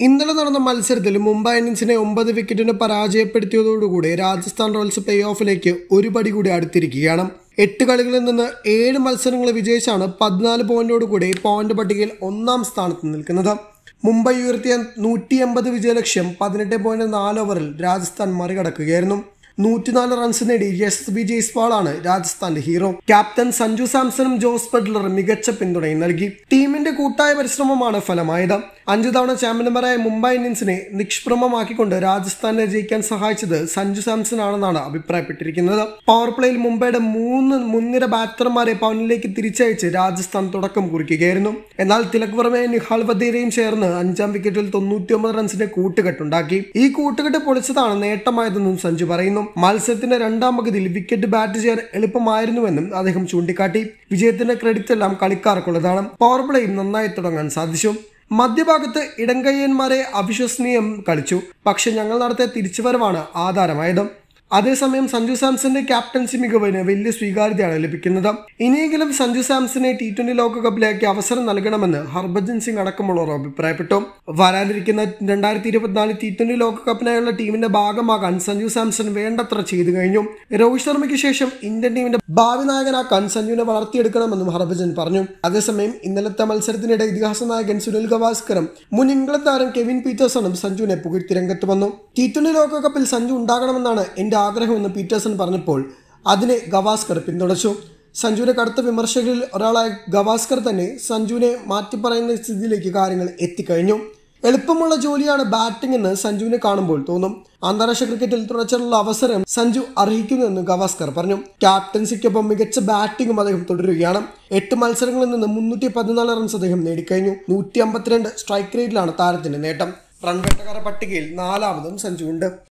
ഇന്നലെ നടന്ന മത്സരത്തിൽ മുംബൈ ഇന്ത്യൻസിനെ ഒമ്പത് വിക്കറ്റിന് പരാജയപ്പെടുത്തിയതോടുകൂടി രാജസ്ഥാൻ റോയൽസ് പ്ലേ ഓഫിലേക്ക് ഒരു പടി കൂടി അടുത്തിരിക്കുകയാണ് എട്ട് കളികളിൽ നിന്ന് ഏഴ് മത്സരങ്ങൾ വിജയിച്ചാണ് പതിനാല് പോയിന്റോടുകൂടി പോയിന്റ് പട്ടികയിൽ ഒന്നാം സ്ഥാനത്ത് നിൽക്കുന്നത് മുംബൈ ഉയർത്തിയ നൂറ്റി എൺപത് വിജയലക്ഷ്യം പതിനെട്ട് പോയിന്റ് നാല് ഓവറിൽ രാജസ്ഥാൻ മറികടക്കുകയായിരുന്നു നൂറ്റിനാല് റൺസ് നേടി എസ് ബി ജയ്സ്വാളാണ് രാജസ്ഥാന്റെ ഹീറോ ക്യാപ്റ്റൻ സഞ്ജു സാംസണും ജോസ് ബട്ട്ലറും മികച്ച പിന്തുണയും നൽകി ടീമിന്റെ കൂട്ടായ പരിശ്രമമാണ് ഫലമായത് അഞ്ചു തവണ ചാമ്പ്യന്മാരായ മുംബൈ ഇന്ത്യൻസിനെ നിഷ്പ്രമമാക്കിക്കൊണ്ട് രാജസ്ഥാനെ ജയിക്കാൻ സഹായിച്ചത് സഞ്ജു സാംസൺ ആണെന്നാണ് അഭിപ്രായപ്പെട്ടിരിക്കുന്നത് പവർ പ്ലേയിൽ മുംബൈയുടെ മൂന്ന് മുൻനിര ബാറ്റർമാരെ പവനിലേക്ക് തിരിച്ചയച്ച് രാജസ്ഥാൻ തുടക്കം കുറിക്കുകയായിരുന്നു എന്നാൽ തിലക് വർമ്മയും നിഹാൽ വധീരയും ചേർന്ന് അഞ്ചാം വിക്കറ്റിൽ തൊണ്ണൂറ്റിയൊമ്പത് റൺസിന്റെ കൂട്ടുകെട്ടുണ്ടാക്കി ഈ കൂട്ടുകെട്ട് പൊളിച്ചതാണ് നേട്ടമായതെന്നും സഞ്ജു പറയുന്നു മത്സരത്തിന്റെ രണ്ടാം പകുതിയിൽ വിക്കറ്റ് ബാറ്റ് ചെയ്യാൻ എളുപ്പമായിരുന്നുവെന്നും അദ്ദേഹം ചൂണ്ടിക്കാട്ടി വിജയത്തിന്റെ ക്രെഡിറ്റ് എല്ലാം കളിക്കാർക്കുള്ളതാണ് പവർ പ്ലേയും നന്നായി തുടങ്ങാൻ സാധിച്ചു മധ്യഭാഗത്ത് ഇടങ്കയ്യന്മാരെ അവിശ്വസനീയം കളിച്ചു പക്ഷെ ഞങ്ങൾ നടത്തിയ തിരിച്ചുവരവാണ് ആധാരമായത് അതേസമയം സഞ്ജു സാംസന്റെ ക്യാപ്റ്റൻസി മികവിന് വലിയ സ്വീകാര്യതയാണ് ലഭിക്കുന്നത് ഇനിയെങ്കിലും സഞ്ജു സാംസനെ ടി ട്വന്റി ലോകകപ്പിലേക്ക് അവസരം നൽകണമെന്ന് ഹർഭജൻ സിംഗ് അടക്കമുള്ളവർ അഭിപ്രായപ്പെട്ടു വരാനിരിക്കുന്ന രണ്ടായിരത്തി ഇരുപത്തിനാല് ടി ട്വന്റി ലോകകപ്പിനായുള്ള ടീമിന്റെ ഭാഗമാകാൻ സഞ്ജു സാംസൺ വേണ്ടത്ര ചെയ്തു കഴിഞ്ഞു രോഹിത് ശർമ്മയ്ക്ക് ശേഷം ഇന്ത്യൻ ടീമിന്റെ ഭാവി നായകനാക്കാൻ സഞ്ജുവിനെ വളർത്തിയെടുക്കണമെന്നും ഹർഭജൻ പറഞ്ഞു അതേസമയം ഇന്നലത്തെ മത്സരത്തിനിടെ ഇതിഹാസ നായകൻ സുനിൽ ഗവാസ്കറും മുൻ ഇംഗ്ലണ്ട് താരം കെവിൻ പീറ്റേഴ്സണും സഞ്ജുവിനെ പുകഴ്ത്തി രംഗത്ത് വന്നു ടി ട്വന്റി ലോകകപ്പിൽ സഞ്ജു ഉണ്ടാകണമെന്നാണ് എന്റെ ആഗ്രഹമെന്ന് പീറ്റേഴ്സൺ പറഞ്ഞപ്പോൾ അതിനെ ഗവാസ്കർ പിന്തുണച്ചു സഞ്ജുവിന്റെ കടുത്ത വിമർശകരിൽ ഒരാളായ ഗവാസ്കർ തന്നെ സഞ്ജുവിനെ മാറ്റിപ്പറയുന്ന സ്ഥിതിയിലേക്ക് കാര്യങ്ങൾ എത്തിക്കഴിഞ്ഞു എളുപ്പമുള്ള ജോലിയാണ് ബാറ്റിംഗ് എന്ന് സഞ്ജുവിനെ കാണുമ്പോൾ തോന്നും അന്താരാഷ്ട്ര ക്രിക്കറ്റിൽ തുടർച്ചയുള്ള അവസരം സഞ്ജു അർഹിക്കുന്നുവെന്ന് ഗവാസ്കർ പറഞ്ഞു ക്യാപ്റ്റൻസിക്കൊപ്പം മികച്ച ബാറ്റിംഗും അദ്ദേഹം തുടരുകയാണ് എട്ട് മത്സരങ്ങളിൽ നിന്ന് മുന്നൂറ്റി പതിനാല് റൺസ് അദ്ദേഹം നേടിക്കഴിഞ്ഞു നൂറ്റി അമ്പത്തിരണ്ട് സ്ട്രൈക്ക് റേറ്റിലാണ് താരത്തിന്റെ നേട്ടം റൺവേട്ടക്കാര പട്ടികയിൽ നാലാമതും സഞ്ജു ഉണ്ട്